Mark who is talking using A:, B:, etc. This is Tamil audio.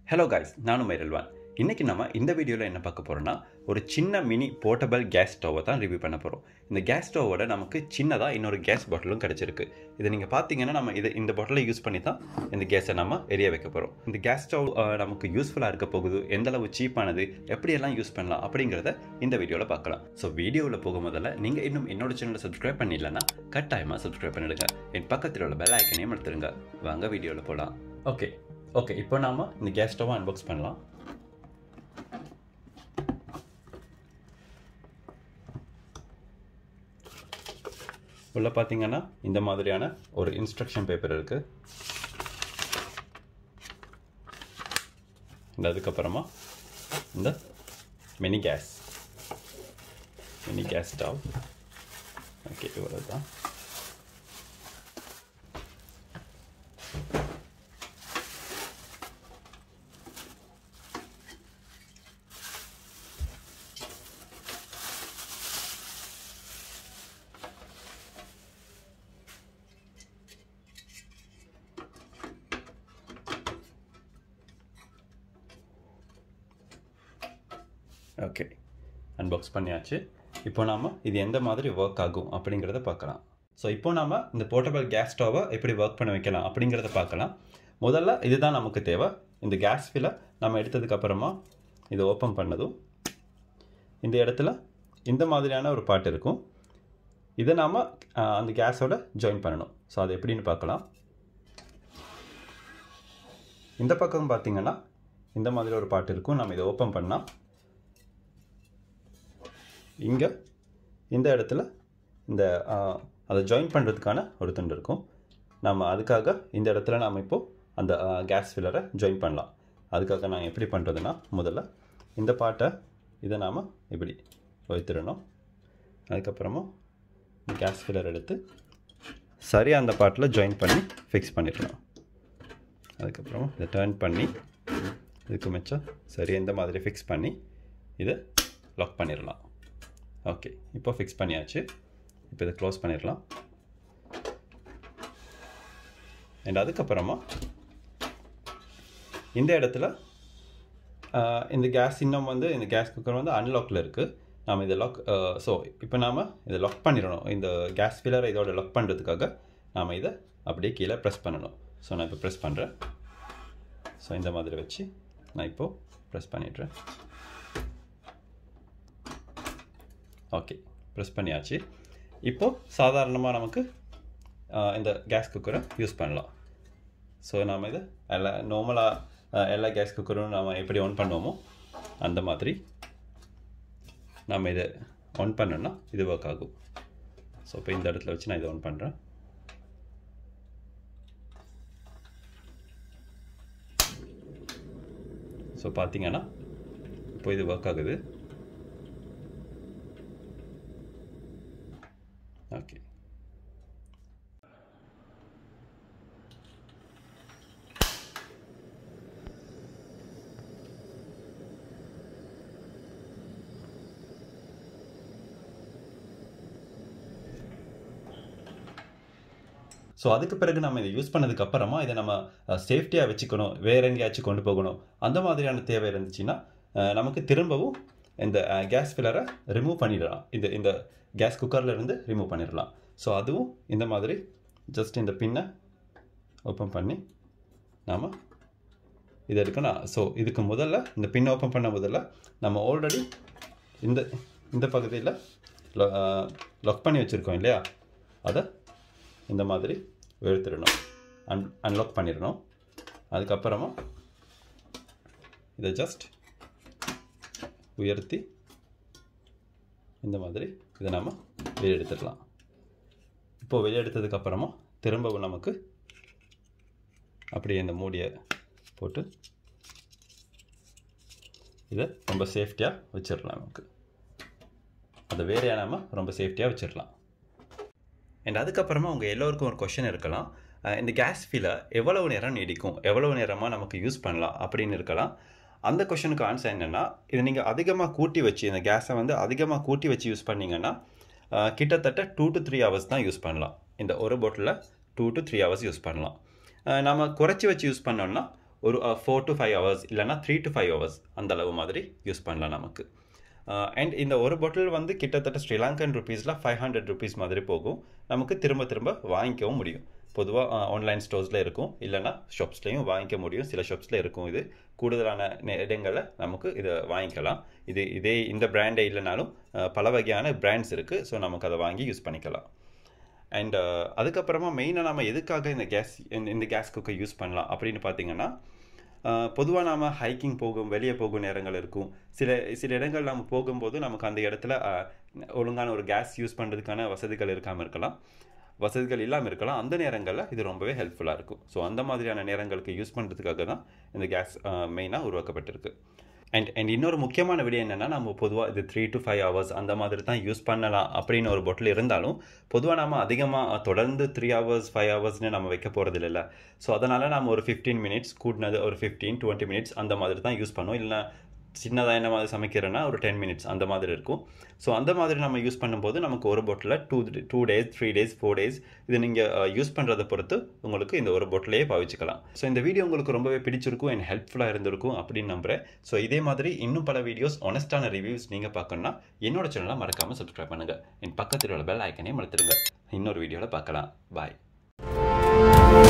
A: ஹலோ காய்ஸ் நானும் மைரல்வான் இன்றைக்கி நம்ம இந்த வீடியோவில் என்ன பார்க்க போகிறோம்னா ஒரு சின்ன மினி போர்ட்டபிள் கேஸ் ஸ்டவ்வை தான் ரிவ்யூ பண்ண போகிறோம் இந்த கேஸ் ஸ்டவோட நமக்கு சின்னதாக இன்னொரு கேஸ் பாட்டிலும் கிடச்சிருக்கு இதை நீங்கள் பார்த்தீங்கன்னா நம்ம இதை இந்த பாட்டிலை யூஸ் பண்ணி தான் இந்த கேஸை நம்ம எரிய வைக்க போகிறோம் இந்த கேஸ் ஸ்டவ் அஹ், நமக்கு யூஸ்ஃபுல்லாக இருக்க போகுது எந்த அளவு சீப்பானது எப்படியெல்லாம் யூஸ் பண்ணலாம் அப்படிங்கிறத இந்த வீடியோவில் பார்க்கலாம் ஸோ வீடியோவில் போக முதல்ல நீங்கள் இன்னும் என்னோட சேனலை சப்ஸ்கிரைப் பண்ணிடலன்னா கட்டாயமாக சப்ஸ்கிரைப் பண்ணிடுங்க என் பக்கத்தில் உள்ள பெல் ஐக்கனையும் எடுத்துருங்க வாங்க வீடியோவில் போகலாம் ஓகே ஓகே இப்போ நாம இந்த கேஸ் ஸ்டவ்வை அன்பாக்ஸ் பண்ணலாம் உள்ள பார்த்தீங்கன்னா இந்த மாதிரியான ஒரு இன்ஸ்ட்ரக்ஷன் பேப்பர் இருக்கு இந்த அதுக்கப்புறமா இந்த mini gas mini gas stove okay இவ்வளோ தான் ஓகே அன்பாக்ஸ் பண்ணியாச்சு இப்போ நாம் இது எந்த மாதிரி ஒர்க் ஆகும் அப்படிங்கிறத பார்க்கலாம் ஸோ இப்போ நாம் இந்த போர்ட்டபிள் கேஸ் ஸ்டவ்வை எப்படி ஒர்க் பண்ண வைக்கலாம் அப்படிங்கிறத பார்க்கலாம் முதல்ல இதுதான் நமக்கு தேவை இந்த கேஸ் ஃபில்லை நம்ம எடுத்ததுக்கு அப்புறமா இதை ஓப்பன் பண்ணதும் இந்த இடத்துல இந்த மாதிரியான ஒரு பாட்டு இருக்கும் இதை நாம் அந்த கேஸோட ஜாயின் பண்ணணும் ஸோ அது எப்படின்னு பார்க்கலாம் இந்த பக்கம் பார்த்தீங்கன்னா இந்த மாதிரி ஒரு பாட்டு இருக்கும் நம்ம இதை ஓப்பன் பண்ணால் இங்கே இந்த இடத்துல இந்த ஆ, அதை ஜாயின் பண்ணுறதுக்கான ஒரு துண்டு இருக்கும் நம்ம அதுக்காக இந்த இடத்துல நாம் இப்போது அந்த கேஸ் ஃபில்லரை ஜாயின் பண்ணலாம் அதுக்காக நான் எப்படி பண்ணுறதுன்னா முதல்ல இந்த பாட்டை இதை நாம் இப்படி வைத்திடணும் அதுக்கப்புறமா கேஸ் ஃபில்லர் எடுத்து சரியாக அந்த பாட்டில் ஜாயின் பண்ணி ஃபிக்ஸ் பண்ணிடணும் அதுக்கப்புறமா இதை டர்ன் பண்ணி இதுக்கு மிச்சம் சரி இந்த மாதிரி ஃபிக்ஸ் பண்ணி இதை லாக் பண்ணிடலாம் ஓகே இப்போ ஃபிக்ஸ் பண்ணியாச்சு இப்போ இதை க்ளோஸ் பண்ணிடலாம் அண்ட் அதுக்கப்புறமா இந்த இடத்துல ஆஹ், இந்த கேஸ் இன்னும் வந்து இந்த கேஸ் குக்கர் வந்து அன்லாக்கில் இருக்குது நாம் இதை லாக் ஸோ இப்போ நாம் இதை லாக் பண்ணிடணும் இந்த கேஸ் ஃபில்லரை இதோட லாக் பண்ணுறதுக்காக நாம் இதை அப்படியே கீழே ப்ரெஸ் பண்ணணும் ஸோ நான் இப்போ ப்ரெஸ் பண்ணுறேன் ஸோ இந்த மாதிரி வச்சு நான் இப்போது ப்ரெஸ் பண்ணிடுறேன் ஓகே ப்ரெஸ் பண்ணியாச்சு இப்போது சாதாரணமாக நமக்கு ஆஹ், இந்த கேஸ் குக்கரை யூஸ் பண்ணலாம் ஸோ நாம் இது எல்லா நார்மலாக எல்லா கேஸ் குக்கரும் நாம் எப்படி ஆன் பண்ணுவோமோ அந்த மாதிரி நாம் இதை ஆன் பண்ணோன்னா இது ஒர்க் ஆகும் ஸோ இப்போ இந்த இடத்துல வச்சு நான் இதை ஆன் பண்ணுறேன் ஸோ பார்த்தீங்கன்னா இப்போ இது ஒர்க் ஆகுது ஓகே ஸோ அதுக்கு பிறகு நம்ம இதை யூஸ் பண்ணதுக்கு அப்புறமா இதை நம்ம சேஃப்டியாக வச்சுக்கணும் வேற எங்கேயாச்சும் கொண்டு போகணும் அந்த மாதிரியான தேவை இருந்துச்சுன்னா அஹ், நமக்கு திரும்பவும் இந்த கேஸ் ஃபில்லரை ரிமூவ் பண்ணிடலாம் இந்த இந்த கேஸ் குக்கரில் இருந்து ரிமூவ் பண்ணிடலாம் ஸோ அதுவும் இந்த மாதிரி ஜஸ்ட் இந்த பின்னை ஓப்பன் பண்ணி நாம் இது எடுக்கணும் ஸோ இதுக்கு முதல்ல இந்த பின் ஓப்பன் பண்ண முதல்ல நம்ம ஆல்ரெடி இந்த இந்த பகுதியில் லாக் பண்ணி வச்சுருக்கோம் இல்லையா அதை இந்த மாதிரி எடுத்துடணும் அன் அன்லாக் பண்ணிடணும் அதுக்கப்புறமா இதை ஜஸ்ட் உயர்த்தி இந்த மாதிரி இதை நாம் வெளியே எடுத்துடலாம் இப்போது வெளியே எடுத்ததுக்கப்புறமா திரும்பவும் நமக்கு அப்படியே இந்த மூடியை போட்டு இதை ரொம்ப சேஃப்டியாக வச்சிடலாம் நமக்கு அதை வேறையாக நாம் ரொம்ப சேஃப்டியாக வச்சிடலாம் அண்ட் அதுக்கப்புறமா உங்கள் எல்லோருக்கும் ஒரு கொஷின் இருக்கலாம் அஹ் இந்த கேஸ் ஃபீலை எவ்வளவு நேரம் நீடிக்கும் எவ்வளவு நேரமாக நமக்கு யூஸ் பண்ணலாம் அப்படின்னு இருக்கலாம் அந்த கொஷனுக்கு ஆன்சர் என்னென்னா இது நீங்கள் அதிகமாக கூட்டி வச்சு இந்த கேஸை வந்து அதிகமாக கூட்டி வச்சு யூஸ் பண்ணீங்கன்னா அஹ் கிட்டத்தட்ட டூ டு த்ரீ ஹவர்ஸ் தான் யூஸ் பண்ணலாம் இந்த ஒரு பாட்டிலில் two to three hours use பண்ணலாம் அஹ் நம்ம குறைச்சி வச்சு யூஸ் பண்ணோம்னா ஒரு ஃபோர் டு ஃபைவ் ஹவர்ஸ் இல்லைனா த்ரீ டு ஃபைவ் ஹவர்ஸ் அந்த அளவு மாதிரி யூஸ் பண்ணலாம் நமக்கு அண்ட் இந்த ஒரு பாட்டில் வந்து கிட்டத்தட்ட ஸ்ரீலங்கன் ருபீஸில் ஃபைவ் ஹண்ட்ரட் ருபீஸ் மாதிரி போகும் நமக்கு திரும்ப திரும்ப வாங்கிக்கவும் முடியும் பொதுவாக ஆன்லைன் ஸ்டோர்ஸில் இருக்கும் இல்லைனா ஷாப்ஸ்லேயும் வாங்கிக்க முடியும் சில ஷாப்ஸில் இருக்கும் இது கூடுதலான இடங்களில் நமக்கு இதை வாங்கிக்கலாம் இது இதே இந்த பிராண்டே இல்லைனாலும் பல வகையான பிராண்ட்ஸ் இருக்குது ஸோ நமக்கு அதை வாங்கி யூஸ் பண்ணிக்கலாம் அண்ட் அதுக்கப்புறமா மெயினாக நம்ம எதுக்காக இந்த கேஸ் இந்த இந்த கேஸ் குக்கை யூஸ் பண்ணலாம் அப்படின்னு பார்த்தீங்கன்னா பொதுவாக நாம் ஹைக்கிங் போகும் வெளியே போகும் நேரங்கள் இருக்கும் சில சில இடங்கள் நம்ம போகும்போது நமக்கு அந்த இடத்துல ஒழுங்கான ஒரு கேஸ் யூஸ் பண்ணுறதுக்கான வசதிகள் இருக்காமல் இருக்கலாம் வசதிகள் இல்லாமல் இருக்கலாம் அந்த நேரங்களில் இது ரொம்பவே ஹெல்ப்ஃபுல்லாக இருக்கும் ஸோ அந்த மாதிரியான நேரங்களுக்கு யூஸ் பண்ணுறதுக்காக தான் இந்த கேஸ் மெயினாக உருவாக்கப்பட்டிருக்கு அண்ட் அண்ட் இன்னொரு முக்கியமான விடயம் என்னென்னா நம்ம பொதுவாக இது த்ரீ டு ஃபைவ் ஹவர்ஸ் அந்த மாதிரி தான் யூஸ் பண்ணலாம் அப்படின்னு ஒரு பொட்டில் இருந்தாலும் பொதுவாக நம்ம அதிகமாக தொடர்ந்து த்ரீ ஹவர்ஸ் ஃபைவ் ஹவர்ஸ்னு நம்ம வைக்க போகிறது இல்லை ஸோ அதனால் நம்ம ஒரு ஃபிஃப்டீன் மினிட்ஸ் கூட்டினது ஒரு ஃபிஃப்டீன் டுவெண்ட்டி மினிட்ஸ் அந்த மாதிரி தான் யூஸ் பண்ணுவோம் இல்லைனா சின்னதாக என்ன மாதிரி சமைக்கிறேன்னா ஒரு டென் மினிட்ஸ் அந்த மாதிரி இருக்கும் ஸோ அந்த மாதிரி நம்ம யூஸ் பண்ணும்போது நமக்கு ஒரு bottle two two days three days four days இது நீங்கள் யூஸ் பண்ணுறதை பொறுத்து உங்களுக்கு இந்த ஒரு பாட்டிலே பாவிச்சுக்கலாம் ஸோ இந்த வீடியோ உங்களுக்கு ரொம்பவே பிடிச்சிருக்கும் அண்ட் ஹெல்ப்ஃபுல்லாக இருந்திருக்கும் அப்படின்னு நம்புகிறேன் ஸோ இதே மாதிரி இன்னும் பல வீடியோஸ் ஒனஸ்டான ரிவ்யூஸ் நீங்கள் பார்க்கணுன்னா என்னோட சேனலை மறக்காமல் சப்ஸ்கிரைப் பண்ணுங்கள் என் பக்கத்தில் உள்ள பெல் ஐக்கனே மறத்துடுங்க இன்னொரு வீடியோவில் பார்க்கலாம் பாய்